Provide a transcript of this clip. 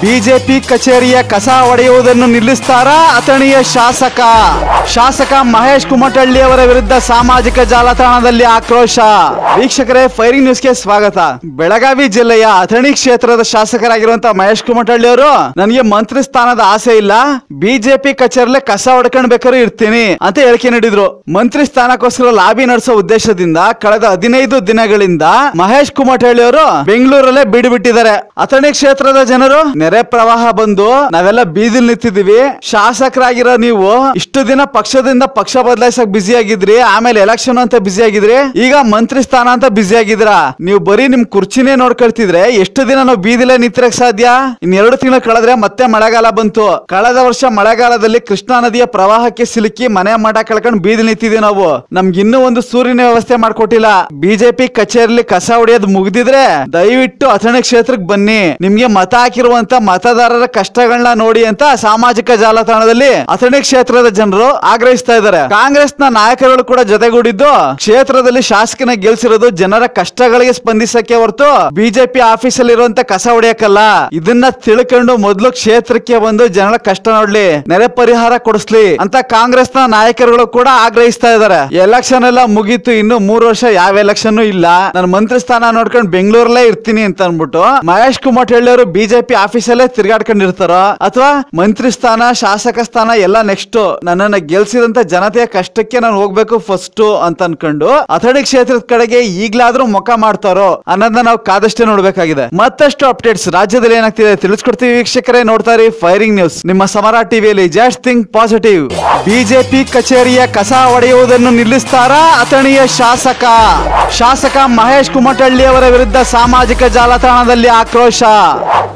BJP ಕಚೇರಿಯ ಕಸ ಒಡೆಯುವುದನ್ನು ನಿಲ್ಲಿಸ್ತಾರಾ ಅಥಣಿಯ ಶಾಸಕ ಶಾಸಕ ಮಹೇಶ್ ಕುಮಟಳ್ಳಿ ಅವರ ವಿರುದ್ಧ ಸಾಮಾಜಿಕ ಜಾಲತಾಣದಲ್ಲಿ ಆಕ್ರೋಶ ವೀಕ್ಷಕರೇ ಫೈರಿಂಗ್ ನ್ಯೂಸ್ಗೆ ಸ್ವಾಗತ ಬೆಳಗಾವಿ ಜಿಲ್ಲೆಯ ಅಥಣಿ ಕ್ಷೇತ್ರದ ಶಾಸಕರಾಗಿರುವಂತಹ ಮಹೇಶ್ ಕುಮಟಳ್ಳಿ ಅವರು ನನಗೆ ಮಂತ್ರಿ ಸ್ಥಾನದ ಆಸೆ ಇಲ್ಲ ಬಿಜೆಪಿ ಕಚೇರಿಲೆ ಕಸ ಹೊಡ್ಕೊಂಡ್ ಬೇಕಾದ್ರೂ ಇರ್ತೀನಿ ಅಂತ ಹೇಳಿಕೆ ನೀಡಿದ್ರು ಮಂತ್ರಿ ಸ್ಥಾನಕ್ಕೋಸ್ಕರ ಲಾಬಿ ನಡೆಸೋ ಉದ್ದೇಶದಿಂದ ಕಳೆದ ಹದಿನೈದು ದಿನಗಳಿಂದ ಮಹೇಶ್ ಕುಮಟಳ್ಳಿ ಅವರು ಬೆಂಗಳೂರಲ್ಲೇ ಬೀಡು ಬಿಟ್ಟಿದ್ದಾರೆ ಅಥಣಿ ಕ್ಷೇತ್ರದ ಜನರು ನೆರೆ ಪ್ರವಾಹ ಬಂದು ನಾವೆಲ್ಲ ಬೀದಿಲ್ ನಿಂತಿದೀವಿ ಶಾಸಕರಾಗಿರೋ ನೀವು ಇಷ್ಟು ದಿನ ಪಕ್ಷದಿಂದ ಪಕ್ಷ ಬದಲಾಯಿಸಕ್ ಬಿಸಿ ಆಗಿದ್ರಿ ಆಮೇಲೆ ಎಲೆಕ್ಷನ್ ಅಂತ ಬಿಸಿ ಆಗಿದ್ರಿ ಈಗ ಮಂತ್ರಿ ಸ್ಥಾನ ಅಂತ ಬಿಸಿ ಆಗಿದ್ರಾ ನೀವು ಬರೀ ನಿಮ್ ಕುರ್ಚಿನೇ ನೋಡ್ಕೊಳ್ತಿದ್ರೆ ಎಷ್ಟು ದಿನ ನಾವು ಬೀದಿಲೇ ನಿಂತಿರಕ್ ಸಾಧ್ಯ ಇನ್ ಎರಡು ತಿಂಗಳು ಕಳೆದ್ರೆ ಮತ್ತೆ ಮಳೆಗಾಲ ಬಂತು ಕಳೆದ ವರ್ಷ ಮಳೆಗಾಲದಲ್ಲಿ ಕೃಷ್ಣಾ ನದಿಯ ಪ್ರವಾಹಕ್ಕೆ ಸಿಲುಕಿ ಮನೆ ಮಠ ಕಳ್ಕೊಂಡು ಬೀದಿ ನಿಂತಿದ್ವಿ ನಾವು ನಮ್ಗೆ ಇನ್ನೂ ಒಂದು ಸೂರ್ಯನ ವ್ಯವಸ್ಥೆ ಮಾಡ್ಕೊಟ್ಟಿಲ್ಲ ಬಿಜೆಪಿ ಕಚೇರಿಲಿ ಕಸ ಹೊಡೆಯೋದು ಮುಗ್ದಿದ್ರೆ ದಯವಿಟ್ಟು ಅಥಣಿ ಕ್ಷೇತ್ರಕ್ಕೆ ಬನ್ನಿ ನಿಮ್ಗೆ ಮತ ಹಾಕಿರುವಂತ ಮತದಾರರ ಕಷ್ಟಗಳನ್ನ ನೋಡಿ ಅಂತ ಸಾಮಾಜಿಕ ಜಾಲತಾಣದಲ್ಲಿ ಅಥಣಿ ಕ್ಷೇತ್ರದ ಜನರು ಆಗ್ರಹಿಸ್ತಾ ಇದ್ದಾರೆ ಕಾಂಗ್ರೆಸ್ ನ ನಾಯಕರುಗಳು ಕೂಡ ಜೊತೆಗೂಡಿದ್ದು ಕ್ಷೇತ್ರದಲ್ಲಿ ಶಾಸಕನ ಗೆಲ್ಸಿರೋದು ಜನರ ಕಷ್ಟಗಳಿಗೆ ಸ್ಪಂದಿಸಕ್ಕೆ ಹೊರತು ಬಿಜೆಪಿ ಆಫೀಸ್ ಅಲ್ಲಿ ಇರುವಂತ ಕಸ ಹೊಡೆಯಕ್ಕಲ್ಲ ಇದನ್ನ ತಿಳ್ಕೊಂಡು ಮೊದಲು ಕ್ಷೇತ್ರಕ್ಕೆ ಬಂದು ಜನರ ಕಷ್ಟ ನೋಡ್ಲಿ ನೆರೆ ಪರಿಹಾರ ಕೊಡಿಸ್ಲಿ ಅಂತ ಕಾಂಗ್ರೆಸ್ ನ ನಾಯಕರುಗಳು ಕೂಡ ಆಗ್ರಹಿಸ್ತಾ ಇದ್ದಾರೆ ಎಲೆಕ್ಷನ್ ಎಲ್ಲ ಮುಗೀತು ಇನ್ನು ಮೂರು ವರ್ಷ ಯಾವ ಎಲೆಕ್ಷನ್ ಇಲ್ಲ ನಾನು ಮಂತ್ರಿ ಸ್ಥಾನ ನೋಡ್ಕೊಂಡು ಬೆಂಗಳೂರಲ್ಲೇ ಇರ್ತೀನಿ ಅಂತ ಅನ್ಬಿಟ್ಟು ಮಹೇಶ್ ಕುಮಟಳ್ಳಿ ಅವರು ಬಿಜೆಪಿ ಆಫೀಸಲ್ಲೇ ತಿರ್ಗಾಡ್ಕೊಂಡಿರ್ತಾರೋ ಅಥವಾ ಮಂತ್ರಿ ಸ್ಥಾನ ಶಾಸಕ ಸ್ಥಾನ ಎಲ್ಲ ನೆಕ್ಸ್ಟ್ ನನ್ನನ್ನ ಗೆಲ್ಸಿದಂತ ಜನತೆಯ ಕಷ್ಟಕ್ಕೆ ನಾನು ಹೋಗ್ಬೇಕು ಫಸ್ಟ್ ಅಂತ ಅನ್ಕೊಂಡು ಅಥಣಿ ಕ್ಷೇತ್ರದ ಕಡೆಗೆ ಈಗ್ಲಾದ್ರೂ ಮುಖ ಮಾಡ್ತಾರೋ ಅನ್ನೋದನ್ನ ನಾವು ಕಾದಷ್ಟೇ ನೋಡ್ಬೇಕಾಗಿದೆ ಮತ್ತಷ್ಟು ಅಪ್ಡೇಟ್ಸ್ ರಾಜ್ಯದಲ್ಲಿ ಏನಾಗ್ತಿದೆ ತಿಳಿಸ್ಕೊಡ್ತೀವಿ ವೀಕ್ಷಕರೇ ನೋಡ್ತಾರೆ ಫೈರಿಂಗ್ ನ್ಯೂಸ್ ನಿಮ್ಮ ಸಮರ ಟಿವಿಯಲ್ಲಿ ಜಸ್ಟ್ ಥಿಂಕ್ ಪಾಸಿಟಿವ್ ಬಿಜೆಪಿ ಕಚೇರಿಯ ಕಸ ಒಡೆಯುವುದನ್ನು ನಿಲ್ಲಿಸ್ತಾರಾ ಅಥಣಿಯ ಶಾಸಕ ಶಾಸಕ ಮಹೇಶ್ ಕುಮಟಳ್ಳಿ ಅವರ ವಿರುದ್ಧ ಸಾಮಾಜಿಕ ಜಾಲತಾಣದಲ್ಲಿ ಆಕ್ರೋಶ